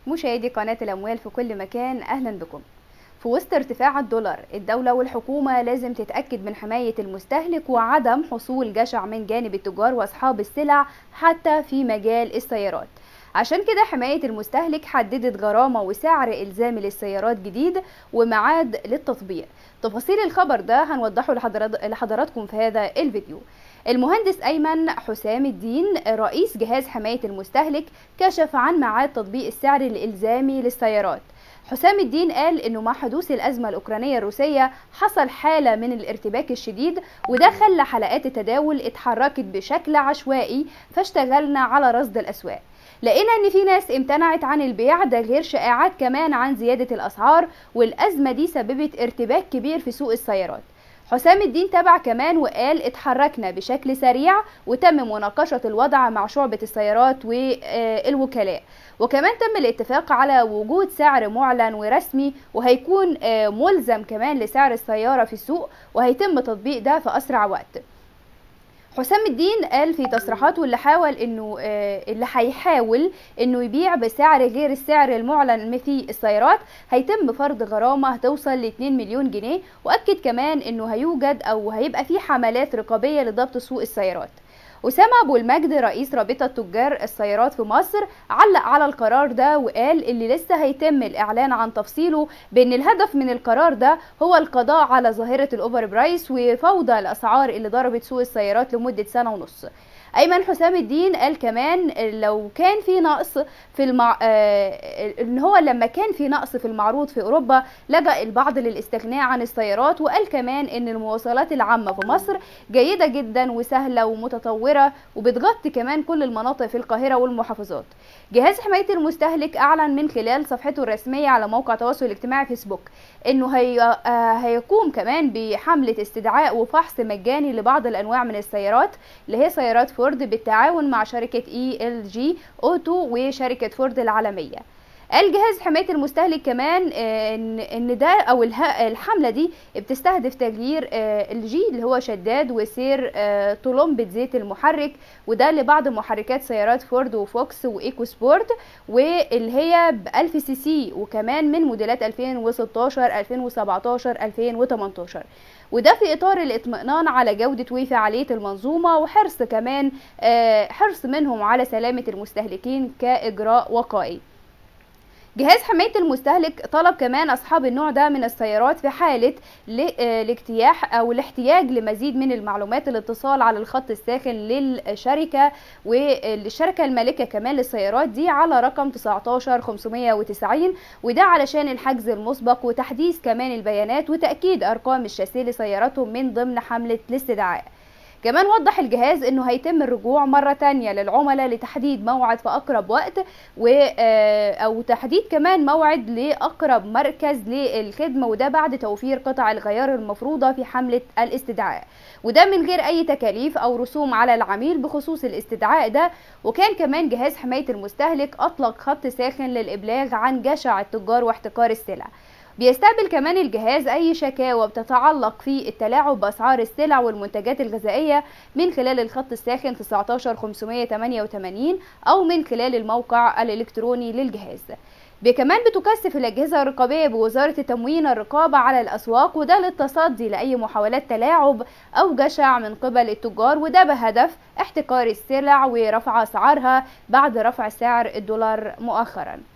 مشاهدي قناة الأموال في كل مكان أهلا بكم في وسط ارتفاع الدولار الدولة والحكومة لازم تتأكد من حماية المستهلك وعدم حصول جشع من جانب التجار وأصحاب السلع حتى في مجال السيارات عشان كده حماية المستهلك حددت غرامة وسعر إلزامي للسيارات جديد وميعاد للتطبيق تفاصيل الخبر ده هنوضحه لحضراتكم في هذا الفيديو المهندس أيمن حسام الدين رئيس جهاز حماية المستهلك كشف عن ميعاد تطبيق السعر الإلزامي للسيارات حسام الدين قال انه مع حدوث الازمه الاوكرانيه الروسيه حصل حاله من الارتباك الشديد وده خلى حلقات التداول اتحركت بشكل عشوائي فاشتغلنا على رصد الاسواق لقينا ان في ناس امتنعت عن البيع ده غير شائعات كمان عن زياده الاسعار والازمه دي سببت ارتباك كبير في سوق السيارات حسام الدين تابع كمان وقال اتحركنا بشكل سريع وتم مناقشة الوضع مع شعبة السيارات والوكلاء وكمان تم الاتفاق على وجود سعر معلن ورسمي وهيكون ملزم كمان لسعر السيارة في السوق وهيتم تطبيق ده في أسرع وقت حسام الدين قال في تصريحاته اللي حاول انه اللي هيحاول انه يبيع بسعر غير السعر المعلن في السيارات هيتم فرض غرامه هتوصل ل 2 مليون جنيه واكد كمان انه هيوجد او هيبقى في حملات رقابيه لضبط سوق السيارات أسامة أبو المجد رئيس رابطة تجار السيارات في مصر علق على القرار ده وقال اللي لسه هيتم الإعلان عن تفصيله بأن الهدف من القرار ده هو القضاء على ظاهرة الأوفر برايس وفوضى الأسعار اللي ضربت سوق السيارات لمدة سنة ونص ايمن حسام الدين قال كمان لو كان في نقص في المع... آه... ان هو لما كان في نقص في المعروض في اوروبا لجا البعض للاستغناء عن السيارات وقال كمان ان المواصلات العامه في مصر جيده جدا وسهله ومتطوره وبتغطي كمان كل المناطق في القاهره والمحافظات جهاز حمايه المستهلك اعلن من خلال صفحته الرسميه على موقع التواصل الاجتماعي فيسبوك انه هي... آه... هيقوم كمان بحمله استدعاء وفحص مجاني لبعض الانواع من السيارات اللي هي سيارات فورد بالتعاون مع شركة اي ال جي اوتو وشركة فورد العالمية قال جهاز حماية المستهلك كمان ان ان ده او الحملة دي بتستهدف تغيير الجي اللي هو شداد وسير طلمبة زيت المحرك وده لبعض محركات سيارات فورد وفوكس وايكو سبورت واللي هي ب 1000 سي سي وكمان من موديلات 2016 2017 2018 وده في اطار الاطمئنان على جوده وفعاليه المنظومه وحرص كمان حرص منهم على سلامه المستهلكين كاجراء وقائي جهاز حماية المستهلك طلب كمان أصحاب النوع ده من السيارات في حالة الاجتياح أو الاحتياج لمزيد من المعلومات الاتصال على الخط الساخن للشركة والشركة المالكة كمان للسيارات دي على رقم 19590 وده علشان الحجز المسبق وتحديث كمان البيانات وتأكيد أرقام الشاسيه لسياراتهم من ضمن حملة الاستدعاء كمان وضح الجهاز انه هيتم الرجوع مرة تانية للعملاء لتحديد موعد في اقرب وقت و او تحديد كمان موعد لاقرب مركز للخدمة وده بعد توفير قطع الغيار المفروضة في حملة الاستدعاء وده من غير اي تكاليف او رسوم على العميل بخصوص الاستدعاء ده وكان كمان جهاز حماية المستهلك اطلق خط ساخن للابلاغ عن جشع التجار واحتكار السلع بيستقبل كمان الجهاز أي شكاوى بتتعلق في التلاعب بأسعار السلع والمنتجات الغذائية من خلال الخط الساخن 19588 أو من خلال الموقع الإلكتروني للجهاز كمان بتكثف الأجهزة الرقابية بوزارة التموين الرقابة على الأسواق وده للتصدي لأي محاولات تلاعب أو جشع من قبل التجار وده بهدف احتكار السلع ورفع أسعارها بعد رفع سعر الدولار مؤخراً